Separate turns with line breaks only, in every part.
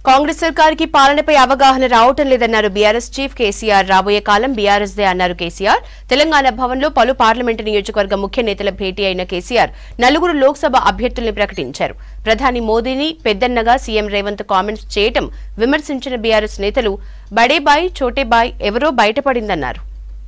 కాంగ్రెస్ సర్కార్కి పాలనపై అవగాహన రావటం లేదన్నారు బీఆర్ఎస్ చీఫ్ కేసీఆర్ రాబోయే కాలం బీఆర్ఎస్ దే అన్నారు కేసీఆర్ తెలంగాణ భవన్లో పలు పార్లమెంటు నియోజకవర్గ ముఖ్య నేతల భేటీ అయిన కేసీఆర్ నలుగురు లోక్సభ అభ్యర్థుల్ని ప్రకటించారు ప్రధాని మోదీని పెద్దన్నగా సీఎం రేవంత్ కామెంట్స్ చేయటం విమర్శించిన బీఆర్ఎస్ నేతలు బడేబాయ్ చోటేబాయ్ ఎవరో బయటపడిందన్నారు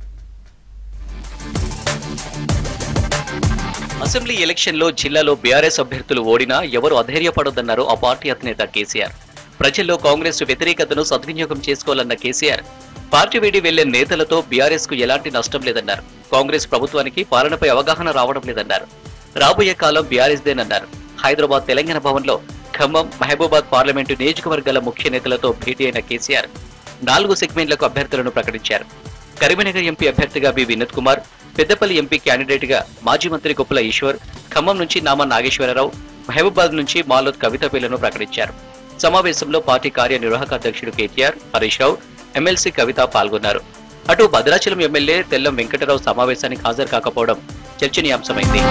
అసెంబ్లీ ఎలక్షన్లో జిల్లాలో బీఆర్ఎస్ అభ్యర్థులు ఓడినా ఎవరు అధైర్యపడొద్దన్నారు ఆ పార్టీ అధినేత కేసీఆర్ ప్రజల్లో కాంగ్రెస్ వ్యతిరేకతను సద్వినియోగం చేసుకోవాలన్న కేసీఆర్ పార్టీ వీడి వెళ్లే నేతలతో బీఆర్ఎస్ కు ఎలాంటి నష్టం లేదన్నారు కాంగ్రెస్ ప్రభుత్వానికి పాలనపై అవగాహన రావడం లేదన్నారు రాబోయే కాలం బీఆర్ఎస్ దేనన్నారు హైదరాబాద్ తెలంగాణ భవన్లో ఖమ్మం మహబూబాద్ పార్లమెంటు నియోజకవర్గాల ముఖ్య నేతలతో భేటీ అయిన కేసీఆర్ నాలుగు సెగ్మెంట్లకు అభ్యర్థులను ప్రకటించారు కరీంనగర్ ఎంపీ అభ్యర్థిగా B Vinod Kumar Peddapalli MP candidate గా మాజీ మంత్రి కొప్పుల ఈశ్వర్ ఖమ్మం నుంచి నామా నాగేశ్వరరావు మహబూబాద్ నుంచి మాలోద్ కవిత పేర్లను ప్రకటించారు సమావేశంలో పార్టీ కార్యనిర్వాహక అధ్యక్షుడు కేటీఆర్ హరీష్ రావు ఎమ్మెల్సీ కవిత పాల్గొన్నారు అటు భద్రాచలం ఎమ్మెల్యే తెల్లం వెంకటరావు సమావేశానికి హాజరు కాకపోవడం చర్చనీయాంశమైంది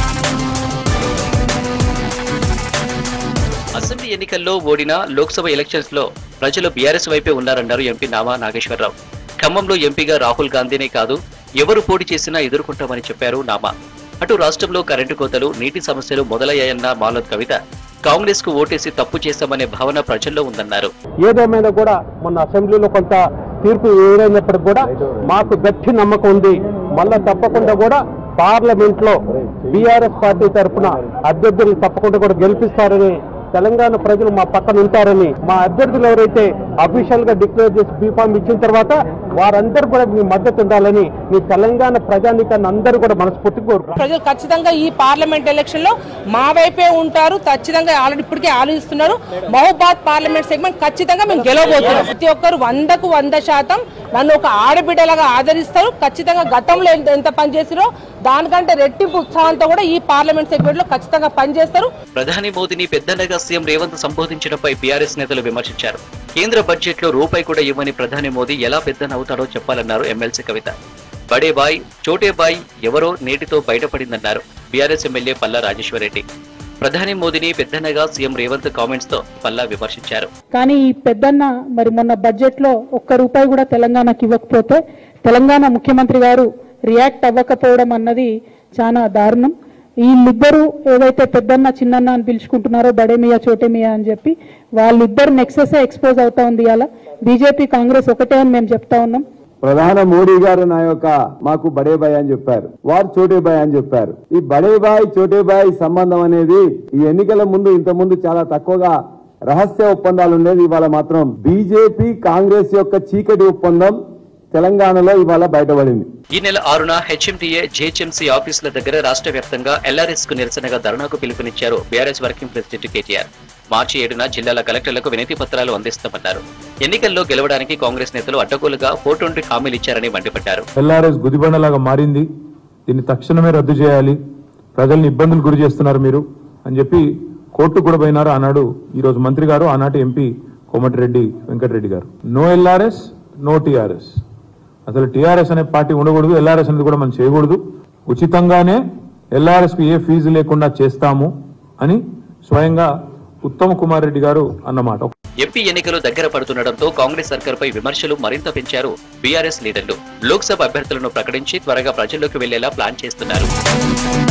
అసెంబ్లీ ఎన్నికల్లో ఓడిన లోక్సభ ఎలక్షన్స్ లో ప్రజలు బీఆర్ఎస్ వైపే ఉన్నారన్నారు ఎంపీ నామా నాగేశ్వరరావు ఖమ్మంలో ఎంపీగా రాహుల్ గాంధీనే కాదు ఎవరు పోటీ చేసినా ఎదుర్కొంటామని చెప్పారు నామా అటు రాష్ట్రంలో కరెంటు కోతలు నీటి సమస్యలు మొదలయ్యాయన్న మాలద్ కవిత కాంగ్రెస్ కు ఓటేసి తప్పు చేశామనే భావన ప్రజల్లో ఉందన్నారు
ఏదేమైనా కూడా మొన్న అసెంబ్లీలో కొంత తీర్పు ఎదురైనప్పటికి కూడా మాకు గట్టి నమ్మకం ఉంది మళ్ళా తప్పకుండా కూడా పార్లమెంట్ లో బీఆర్ఎస్ పార్టీ తరఫున అభ్యర్థులు తప్పకుండా కూడా గెలిపిస్తారని తెలంగాణ ప్రజలు మా పక్కన ఉంటారని మా అభ్యర్థులు ఎవరైతే అఫీషియల్ గా డిక్లేర్ చేసి బీఫామ్ ఇచ్చిన తర్వాత వారందరూ కూడా మీ మద్దతు ఉండాలని మీ తెలంగాణ ప్రజానికాన్ని అందరూ కూడా మనస్ఫూర్తిగా కోరుకుంటున్నారు
ప్రజలు ఖచ్చితంగా ఈ పార్లమెంట్ ఎలక్షన్ లో మా వైపే ఉంటారు ఖచ్చితంగా ఆల్రెడీ ఇప్పటికే ఆలోచిస్తున్నారు మహబాద్ పార్లమెంట్ సెగ్మెంట్ ఖచ్చితంగా మేము గెలవబోతున్నాం ప్రతి ఒక్కరు వందకు వంద శాతం నన్ను ఒక ఆడబిడ్డలాగా ఆదరిస్తారు ఖచ్చితంగా గతంలో ఎంత- ఎంత పనిచేసిరో దానికంటే రెట్టింపు ఉత్సాహంతో కూడా ఈ పార్లమెంట్ సెగ్మెంట్ లో ఖచ్చితంగా పనిచేస్తారు
ప్రధాని మోదీని పెద్దన్నగా సీఎం రేవంత్ సంబోధించడంపై బీఆర్ఎస్ నేతలు విమర్శించారు కేంద్ర బడ్జెట్ లో రూపాయి కూడా ఇవ్వని ప్రధాని మోదీ ఎలా పెద్దన అవుతాడో చెప్పాలన్నారు ఎమ్మెల్సీ కవిత బడే బాయ్ చోటే బాయ్ ఎవరో నేటితో బయటపడిందన్నారు బీఆర్ఎస్ ఎమ్మెల్యే పల్లా రాజేశ్వరరెడ్డి ప్రధాని మోదీని పెద్దన్నగా సీఎం రేవంత్ కామెంట్స్ తో పల్లా విమర్శించారు
కానీ ఈ పెద్దన్న మరి మొన్న బడ్జెట్ లో ఒక్క రూపాయి కూడా తెలంగాణకి ఇవ్వకపోతే తెలంగాణ ముఖ్యమంత్రి గారు రియాక్ట్ అవ్వకపోవడం అన్నది చాలా దారుణం వీళ్ళిద్దరూ ఏదైతే పెద్దన్న చిన్నన్న అని పిలుచుకుంటున్నారో బడేమియా చోటేమియా అని చెప్పి వాళ్ళిద్దరు నెక్సెస్ ఎక్స్పోజ్ అవుతా ఉంది ఇలా బీజేపీ కాంగ్రెస్ ఒకటే అని మేము చెప్తా ఉన్నాం
ప్రధాన మోడీ గారు నా యొక్క మాకు బడేబాయ్ అని చెప్పారు వారు చోటేబాయ్ అని చెప్పారు ఈ బడేబాయ్ చోటేబాయ్ సంబంధం అనేది ఈ ఎన్నికల ముందు ఇంత ముందు చాలా తక్కువగా రహస్య ఒప్పందాలు ఉండేది ఇవాళ మాత్రం బీజేపీ కాంగ్రెస్ యొక్క చీకటి ఒప్పందం తెలంగాణలో ఇవాళ బయటపడింది
ఈ నెల ఆరున హెచ్ఎంటీఏ జేహెచ్ఎంసీ ఆఫీసుల దగ్గర రాష్ట్ర వ్యాప్తంగా ఎల్ఆర్ఎస్ కు నిరసనగా ధర్నాకు పిలుపునిచ్చారు బీఆర్ఎస్ వర్కింగ్ ప్రెసిడెంట్ కేటీఆర్ మార్చి ఏడున జిల్లాల కలెక్టర్లకు వినతి పత్రాలు అందిస్తామన్నారు ఎన్నికల్లో గెలవడానికి కాంగ్రెస్ నేతలు అడ్డగోలుగా ఫోర్ ట్వంటీ హామీలు ఇచ్చారని మండిపడ్డారు
ఎల్ఆర్ఎస్ గుదిబండలాగా మారింది దీన్ని తక్షణమే రద్దు చేయాలి ప్రజల్ని ఇబ్బందులు గురి చేస్తున్నారు మీరు అని చెప్పి కోర్టు కూడా పోయినారు ఆనాడు ఈ రోజు మంత్రి గారు ఆనాటి ఎంపీ కోమటిరెడ్డి వెంకటరెడ్డి గారు నో ఎల్ఆర్ఎస్ నో టిఆర్ఎస్ అసలు టిఆర్ఎస్ అనే పార్టీ ఉండకూడదు ఎల్ఆర్ఎస్ అనేది కూడా మనం చేయకూడదు ఉచితంగానే ఎల్ఆర్ఎస్ కు ఏ ఫీజు లేకుండా చేస్తాము అని స్వయంగా ఉత్తమ్ కుమార్ రెడ్డి గారు అన్నమాట
ఎంపీ ఎన్నికలు దగ్గర పడుతుండటంతో కాంగ్రెస్ సర్కార్పై విమర్శలు మరింత పెంచారు బీఆర్ఎస్ లీడర్లు లోక్సభ అభ్యర్థులను ప్రకటించి త్వరగా ప్రజల్లోకి వెళ్లేలా ప్లాన్ చేస్తున్నారు